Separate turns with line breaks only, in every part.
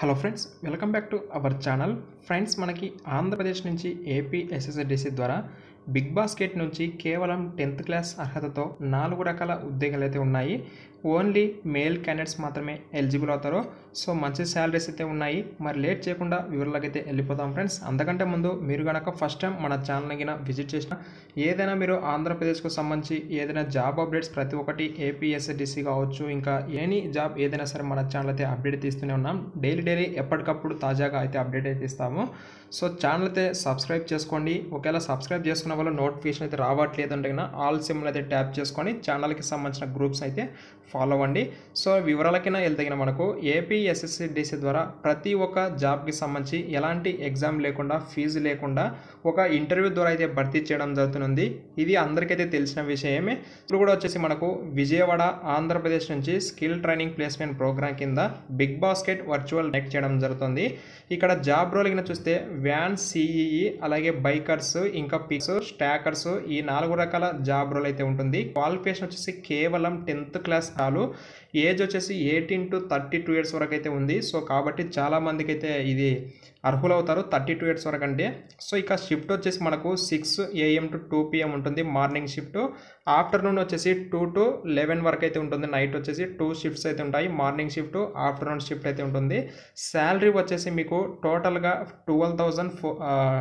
hello friends welcome back to our channel friends మనకి ఆంధ్రప్రదేశ్ నుంచి AP SSDC ద్వారా big basket నుంచి కేవలం టెన్త్ క్లాస్ అర్హతతో నాలుగు రకాల ఉద్యోగాలు అయితే ఉన్నాయి ఓన్లీ మేల్ క్యాండిడేట్స్ మాత్రమే ఎలిజిబుల్ అవుతారు సో మంచి శాలరీస్ అయితే ఉన్నాయి మరి లేట్ చేయకుండా వివరాలకు అయితే వెళ్ళిపోతాం ఫ్రెండ్స్ అంతకంటే ముందు మీరు కనుక ఫస్ట్ టైం మన ఛానల్ కింద విజిట్ చేసిన ఏదైనా మీరు ఆంధ్రప్రదేశ్కు సంబంధించి ఏదైనా జాబ్ అప్డేట్స్ ప్రతి ఒక్కటి ఏపీఎస్డిసి కావచ్చు ఇంకా ఎనీ జాబ్ ఏదైనా సరే మన ఛానల్ అయితే అప్డేట్ తీస్తూనే ఉన్నాం డైలీ డైలీ ఎప్పటికప్పుడు తాజాగా అయితే అప్డేట్ అయితే ఇస్తాము సో ఛానల్ అయితే సబ్స్క్రైబ్ చేసుకోండి ఒకవేళ సబ్స్క్రైబ్ చేసుకున్న వాళ్ళు నోటిఫికేషన్ అయితే రావట్లేదు అంటే కన్నా ఆల్ సిమ్లు అయితే ట్యాప్ చేసుకొని ఛానల్కి సంబంధించిన గ్రూప్స్ అయితే ఫాలో అవ్వండి సో వివరాలకైనా వెళ్తగిన మనకు ఏపీ ఎస్ఎస్సిడిసి ద్వారా ప్రతి ఒక్క జాబ్కి సంబంధించి ఎలాంటి ఎగ్జామ్ లేకుండా ఫీజు లేకుండా ఒక ఇంటర్వ్యూ ద్వారా అయితే భర్తీ చేయడం జరుగుతుంది ఇది అందరికైతే తెలిసిన విషయమే ఇప్పుడు కూడా వచ్చేసి మనకు విజయవాడ ఆంధ్రప్రదేశ్ నుంచి స్కిల్ ట్రైనింగ్ ప్లేస్మెంట్ ప్రోగ్రామ్ కింద బిగ్ బాస్కెట్ వర్చువల్ నెక్ చేయడం జరుగుతుంది ఇక్కడ జాబ్ రోల్ కింద చూస్తే వ్యాన్ సిఈఈ అలాగే బైకర్స్ ఇంకా పిక్స్ స్టాకర్స్ ఈ నాలుగు రకాల జాబ్ రోల్ అయితే ఉంటుంది క్వాలిఫికేషన్ వచ్చేసి కేవలం టెన్త్ క్లాస్ చాలు ఏజ్ వచ్చేసి eighteen to thirty two years వరకు అయితే ఉంది సో కాబట్టి చాలా మందికి అయితే ఇది అర్హులవుతారు థర్టీ టూ ఇయర్స్ వరకు అంటే సో ఇక షిఫ్ట్ వచ్చేసి మనకు six AM to two PM ఉంటుంది మార్నింగ్ షిఫ్ట్ ఆఫ్టర్నూన్ వచ్చేసి టూ టు లెవెన్ వరకు అయితే ఉంటుంది నైట్ వచ్చేసి టూ షిఫ్ట్స్ అయితే ఉంటాయి మార్నింగ్ షిఫ్ట్ ఆఫ్టర్నూన్ షిఫ్ట్ అయితే ఉంటుంది శాలరీ వచ్చేసి మీకు టోటల్గా twelve thousand four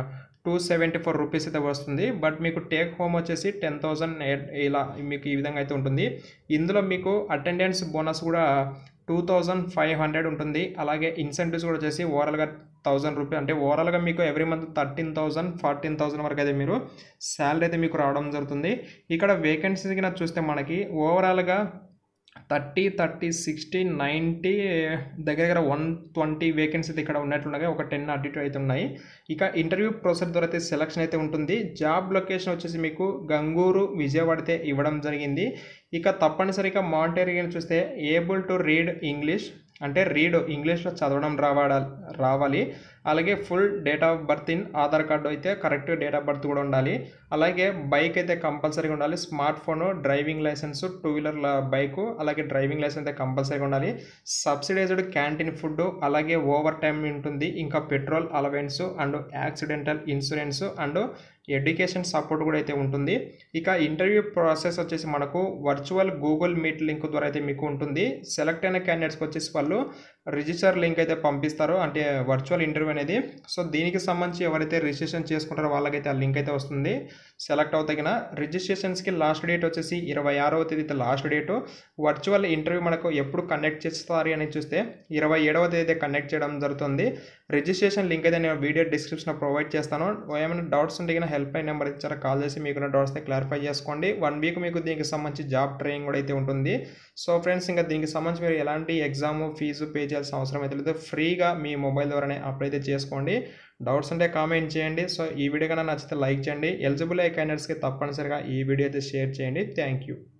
two seventy four rupees అయితే వస్తుంది బట్ మీకు టేక్ హోమ్ వచ్చేసి టెన్ థౌజండ్ ఇలా మీకు ఈ విధంగా అయితే ఉంటుంది ఇందులో మీకు అటెండెన్స్ బోనస్ కూడా టూ థౌజండ్ ఫైవ్ హండ్రెడ్ ఉంటుంది అలాగే ఇన్సెంటివ్స్ కూడా వచ్చేసి ఓవరాల్గా థౌజండ్ రూపీ అంటే ఓవరాల్గా మీకు every month thirteen thousand fourteen thousand వరకు అయితే మీరు శాలరీ అయితే మీకు రావడం జరుగుతుంది ఇక్కడ వేకెన్సీ కింద చూస్తే మనకి ఓవరాల్గా థర్టీ థర్టీ సిక్స్టీ నైంటీ దగ్గర దగ్గర వన్ ట్వంటీ వేకెన్సీ ఇక్కడ ఉన్నట్లుండగా ఒక టెన్ అటు ఇటు అయితే ఉన్నాయి ఇక ఇంటర్వ్యూ ప్రాసెస్ ద్వారా అయితే సెలక్షన్ అయితే ఉంటుంది జాబ్ లొకేషన్ వచ్చేసి మీకు గంగూరు విజయవాడ అయితే ఇవ్వడం జరిగింది ఇక తప్పనిసరిగా మానిటరీ చూస్తే ఏబుల్ టు రీడ్ ఇంగ్లీష్ అంటే రీడ్ ఇంగ్లీష్లో చదవడం రావాడ రావాలి అలాగే full date of birth in Aadhaar card అయితే కరెక్ట్ డేట్ ఆఫ్ బర్త్ కూడా ఉండాలి అలాగే బైక్ అయితే కంపల్సరీగా ఉండాలి smartphone driving licence two wheeler bike అలాగే డ్రైవింగ్ లైసెన్స్ అయితే కంపల్సరీగా ఉండాలి సబ్సిడైజ్డ్ క్యాంటీన్ ఫుడ్ అలాగే ఓవర్ టైం ఉంటుంది ఇంకా petrol allowance and accidental insurance and education support కూడా అయితే ఉంటుంది ఇక ఇంటర్వ్యూ ప్రాసెస్ వచ్చేసి మనకు వర్చువల్ గూగుల్ మీట్ లింక్ ద్వారా అయితే మీకు ఉంటుంది సెలెక్ట్ అయిన క్యాండిడేట్స్కి వచ్చేసి వాళ్ళు రిజిస్టర్ లింక్ అయితే పంపిస్తారు అంటే వర్చువల్ ఇంటర్వ్యూ అనేది సో దీనికి సంబంధించి ఎవరైతే రిజిస్ట్రేషన్ చేసుకుంటారో వాళ్ళకైతే ఆ లింక్ అయితే వస్తుంది సెలెక్ట్ అవుతగిన రిజిస్ట్రేషన్స్కి లాస్ట్ డేట్ వచ్చేసి ఇరవై ఆరవ తేదీ లాస్ట్ డేటు వర్చువల్ ఇంటర్వ్యూ మనకు ఎప్పుడు కండక్ట్ చేస్తారు అని చూస్తే ఇరవై ఏడవ తేదీ కండక్ట్ చేయడం జరుగుతుంది రిజిస్ట్రేషన్ లింక్ అయితే నేను వీడియో డిస్క్రిప్షన్లో ప్రొవైడ్ చేస్తాను ఏమైనా డౌట్స్ ఉంటే కనుక హెల్ప్ లైన్ నెంబర్ ఇచ్చారా కాల్ చేసి మీకున్న డౌట్స్ క్లారిఫై చేసుకోండి వన్ వీక్ మీకు దీనికి సంబంధించి జాబ్ ట్రైనింగ్ కూడా అయితే ఉంటుంది సో ఫ్రెండ్స్ ఇంకా దీనికి సంబంధించి మీరు ఎలాంటి ఎగ్జామ్ ఫీజు పే చేయాల్సిన అవసరం అయితే లేదు ఫ్రీగా మీ మొబైల్ ద్వారానే అప్లై అయితే చేసుకోండి డౌట్స్ ఉంటే కామెంట్ చేయండి సో ఈ వీడియో కన్నా నచ్చితే లైక్ చేయండి ఎలిజిబుల్ అయ్యే క్యాండిడేట్స్కి తప్పనిసరిగా ఈ వీడియో అయితే షేర్ చేయండి థ్యాంక్ యూ